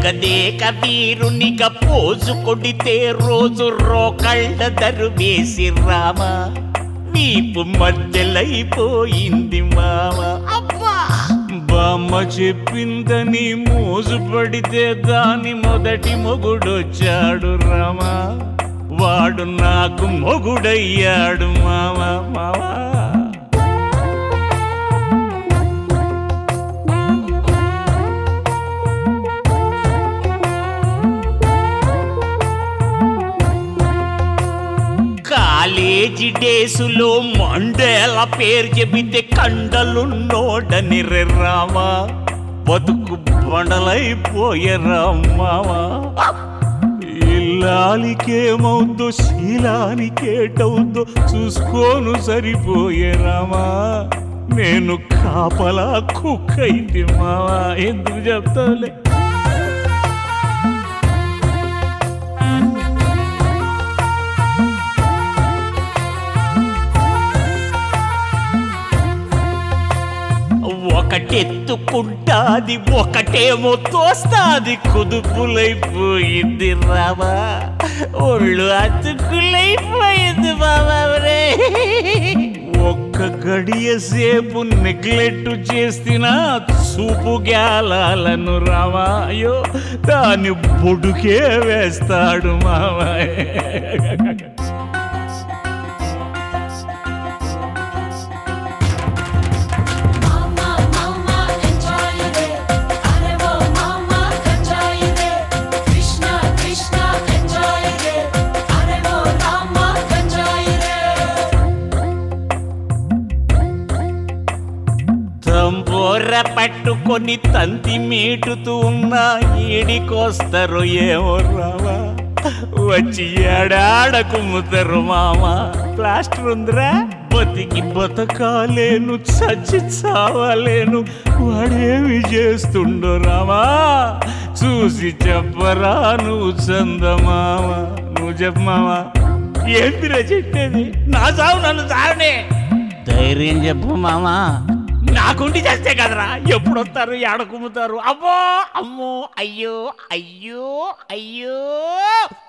ఎరుగదేక వీరునిగా pose కొడితే రోజు రోకళ్ళ దరువేసి రామ వీపు మధ్యలైపోయింది మామ అబ్బా బామ్మ చెప్పిందని మోజు పడితే దాని మొదటి మొగుడొచ్చాడు రామా వాడు నాకు మొగుడయ్యాడు మామ మావా కాలేజీ డేసులో మండేల పేరు చెబితే కండలున్నోడని రే రామా బతుకు బండలైపోయే రామావా ఇల్లాలికేమవుద్దో శీలానికేటవుద్దో చూసుకోను సరిపోయే రామా నేను కాపలా కుక్కైంది మావా ఎందుకు చెప్తావులే ఒకటెత్తుకుంటాది ఒకటేమో తోస్తాది కుదుపులైపోయింది రావా ఒళ్ళు అతుకులైపోయింది బాబా రే ఒక్క గడియ సేపు నెగ్లెక్ట్ చేసిన చూపు గ్యాలను రావా అయ్యో దాని బొడుకే వేస్తాడు మావా మామా మామా ఎంజాయ్ ఇదే అరే ఓ మామా ఎంజాయ్ ఇదే కృష్ణ కృష్ణ ఎంజాయ్ ఇదే అరే ఓ రామ ఎంజాయ్ ఇదే తంబోర పట్టుకొని తంతి మీటుతూ ఉన్న ఈడికొస్తారు ఏమో రావా వచ్చి ఏడాడ కుమ్ముతారు మామ ప్లాస్టర్ ఉందిరా బతికి బతకాలేను చచ్చి చావాలేను వాడేమి చేస్తుండో రామా చూసి చెప్పరా నువ్వు చందమామ నువ్వు చెప్పమావా ఏంటిరా చెప్పేది నా చావు నన్ను చావనే ధైర్యం చెప్పు మామా నాకుండి చేస్తే కదరా ఎప్పుడు వస్తారు ఏడ కుమ్ముతారు అమ్మో అమ్మో అయ్యో అయ్యో అయ్యో